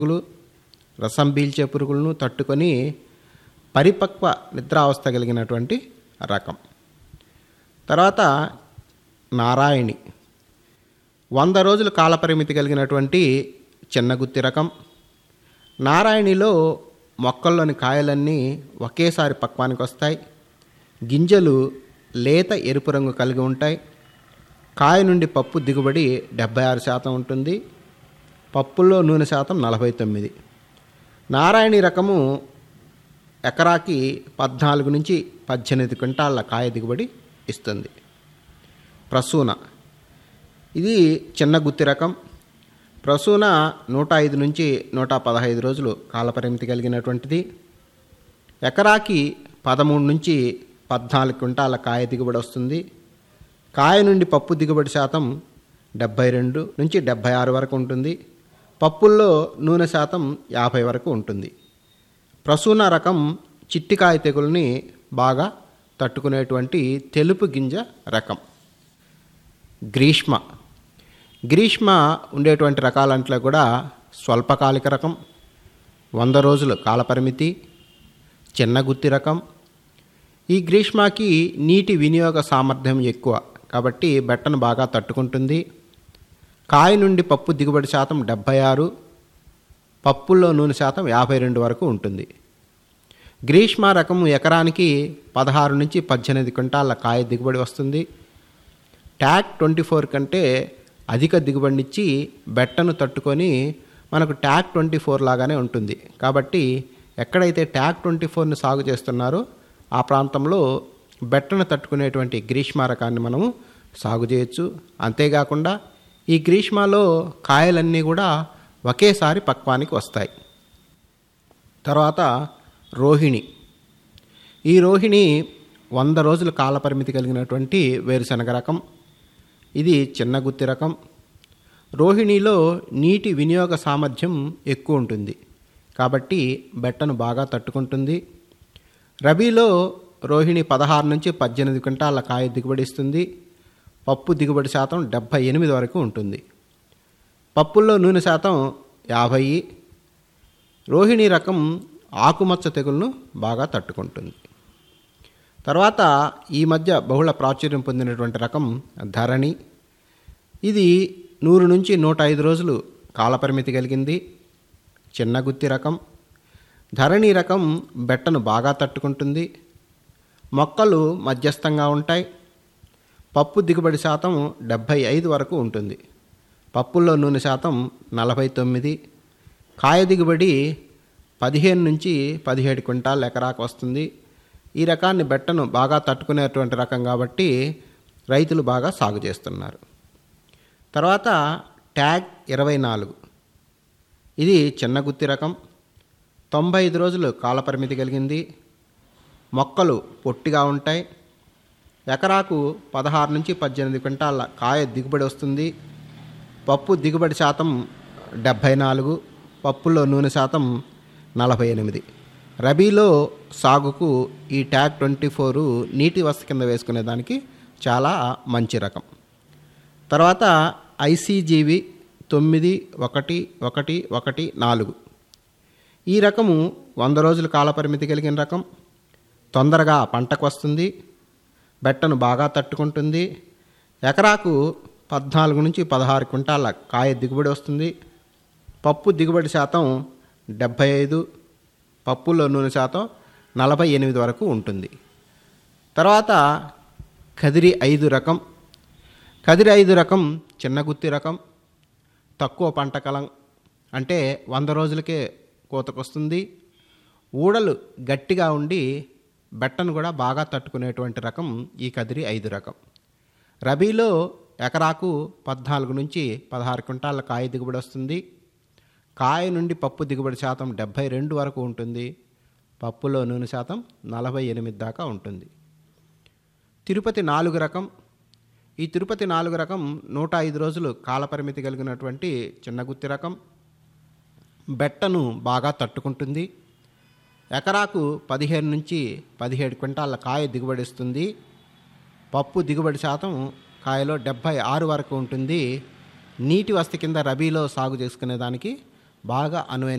పురుగులు రసం పీల్చే పురుగులను తట్టుకొని పరిపక్వ నిద్రావస్థ కలిగినటువంటి రకం తర్వాత నారాయణి వంద రోజుల కాలపరిమితి కలిగినటువంటి చిన్నగుత్తి రకం నారాయణిలో మొక్కల్లోని కాయలన్నీ ఒకేసారి పక్వానికి వస్తాయి గింజలు లేత ఎరుపు రంగు కలిగి ఉంటాయి కాయ నుండి పప్పు దిగుబడి డెబ్బై ఆరు శాతం ఉంటుంది పప్పుల్లో నూనె శాతం నలభై తొమ్మిది నారాయణి రకము ఎకరాకి పద్నాలుగు నుంచి పద్దెనిమిది క్వింటాళ్ళ కాయ దిగుబడి ఇస్తుంది ప్రసూన ఇది చిన్న గుత్తి రకం ప్రసూన నూట ఐదు నుంచి నూట పదహైదు రోజులు కాలపరిమితి కలిగినటువంటిది ఎకరాకి పదమూడు నుంచి పద్నాలుగు క్వింటాల కాయ దిగుబడి వస్తుంది కాయ నుండి పప్పు దిగుబడి శాతం డెబ్బై రెండు నుంచి డెబ్బై ఆరు వరకు ఉంటుంది పప్పుల్లో నూనె శాతం యాభై వరకు ఉంటుంది ప్రసూన రకం చిట్టికాయ తెగుల్ని బాగా తట్టుకునేటువంటి తెలుపు గింజ రకం గ్రీష్మ గ్రీష్మ ఉండేటువంటి రకాలంట్లో కూడా స్వల్పకాలిక రకం వంద రోజులు కాలపరిమితి చిన్న గుత్తి రకం ఈ గ్రీష్మకి నీటి వినియోగ సామర్థ్యం ఎక్కువ కాబట్టి బెట్టను బాగా తట్టుకుంటుంది కాయ నుండి పప్పు దిగుబడి శాతం డెబ్బై ఆరు పప్పుల్లో నూనె శాతం యాభై రెండు వరకు ఉంటుంది గ్రీష్మ రకం ఎకరానికి పదహారు నుంచి పద్దెనిమిది క్వింటాళ్ళ కాయ దిగుబడి వస్తుంది ట్యాక్ ట్వంటీ ఫోర్ కంటే అధిక దిగుబడినిచ్చి బెట్టను తట్టుకొని మనకు ట్యాక్ ట్వంటీ ఫోర్ లాగానే ఉంటుంది కాబట్టి ఎక్కడైతే ట్యాక్ ట్వంటీ ఫోర్ని సాగు చేస్తున్నారో ఆ ప్రాంతంలో బెట్టను తట్టుకునేటువంటి గ్రీష్మ రకాన్ని మనము సాగు చేయొచ్చు అంతేకాకుండా ఈ గ్రీష్మలో కాయలన్నీ కూడా ఒకేసారి పక్వానికి వస్తాయి తర్వాత రోహిణి ఈ రోహిణి వంద రోజుల కాలపరిమితి కలిగినటువంటి వేరుశనగ రకం ఇది చిన్న గుత్తి రకం రోహిణిలో నీటి వినియోగ సామర్థ్యం ఎక్కువ ఉంటుంది కాబట్టి బెట్టను బాగా తట్టుకుంటుంది రబీలో రోహిణి పదహారు నుంచి పద్దెనిమిది క్వింటాల కాయ దిగుబడి ఇస్తుంది పప్పు దిగుబడి శాతం డెబ్భై ఎనిమిది వరకు ఉంటుంది పప్పుల్లో నూనె శాతం యాభై రోహిణి రకం ఆకుమచ్చ తెగులను బాగా తట్టుకుంటుంది తర్వాత ఈ మధ్య బహుళ ప్రాచుర్యం పొందినటువంటి రకం ధరణి ఇది నూరు నుంచి నూట ఐదు రోజులు కాలపరిమితి కలిగింది చిన్న గుత్తి రకం ధరణి రకం బెట్టను బాగా తట్టుకుంటుంది మొక్కలు మధ్యస్థంగా ఉంటాయి పప్పు దిగుబడి శాతం డెబ్భై ఐదు వరకు ఉంటుంది పప్పుల్లో నూనె శాతం నలభై తొమ్మిది కాయ దిగుబడి పదిహేను నుంచి పదిహేడు క్వింటాల్ ఎకరాకు వస్తుంది ఈ రకాన్ని బెట్టను బాగా తట్టుకునేటువంటి రకం కాబట్టి రైతులు బాగా సాగు చేస్తున్నారు తర్వాత ట్యాగ్ ఇరవై నాలుగు ఇది చిన్న గుత్తి రకం తొంభై ఐదు రోజులు కాలపరిమితి కలిగింది మొక్కలు పొట్టిగా ఉంటాయి ఎకరాకు పదహారు నుంచి పద్దెనిమిది క్వింటాల కాయ దిగుబడి వస్తుంది పప్పు దిగుబడి శాతం డెబ్భై నాలుగు పప్పుల్లో నూనె శాతం నలభై ఎనిమిది రబీలో సాగుకు ఈ ట్యాగ్ ట్వంటీ ఫోరు నీటి వసతి కింద వేసుకునే దానికి చాలా మంచి రకం తర్వాత ఐసీజీవి తొమ్మిది ఒకటి ఒకటి ఒకటి నాలుగు ఈ రకము వంద రోజుల కాలపరిమితి కలిగిన రకం తొందరగా పంటకు వస్తుంది బెట్టను బాగా తట్టుకుంటుంది ఎకరాకు పద్నాలుగు నుంచి పదహారు క్వింటాల కాయ దిగుబడి వస్తుంది పప్పు దిగుబడి శాతం డెబ్భై ఐదు పప్పులో నూనె శాతం నలభై ఎనిమిది వరకు ఉంటుంది తర్వాత కదిరి ఐదు రకం కదిరి ఐదు రకం చిన్న గుత్తి రకం తక్కువ పంట కలం అంటే వంద రోజులకే కోతకొస్తుంది ఊడలు గట్టిగా ఉండి బెట్టను కూడా బాగా తట్టుకునేటువంటి రకం ఈ కదిరి ఐదు రకం రబీలో ఎకరాకు పద్నాలుగు నుంచి పదహారు క్వింటాల కాయ దిగుబడి వస్తుంది కాయ నుండి పప్పు దిగుబడి శాతం డెబ్భై రెండు వరకు ఉంటుంది పప్పులో నూనె శాతం నలభై ఎనిమిది దాకా ఉంటుంది తిరుపతి నాలుగు రకం ఈ తిరుపతి నాలుగు రకం నూట ఐదు రోజులు కాలపరిమితి కలిగినటువంటి చిన్న గుత్తి రకం బెట్టను బాగా తట్టుకుంటుంది ఎకరాకు పదిహేను నుంచి పదిహేడు క్వింటాల కాయ దిగుబడి ఇస్తుంది పప్పు దిగుబడి శాతం కాయలో డెబ్భై ఆరు వరకు ఉంటుంది నీటి వసతి కింద రబీలో సాగు చేసుకునే దానికి బాగా అనువైన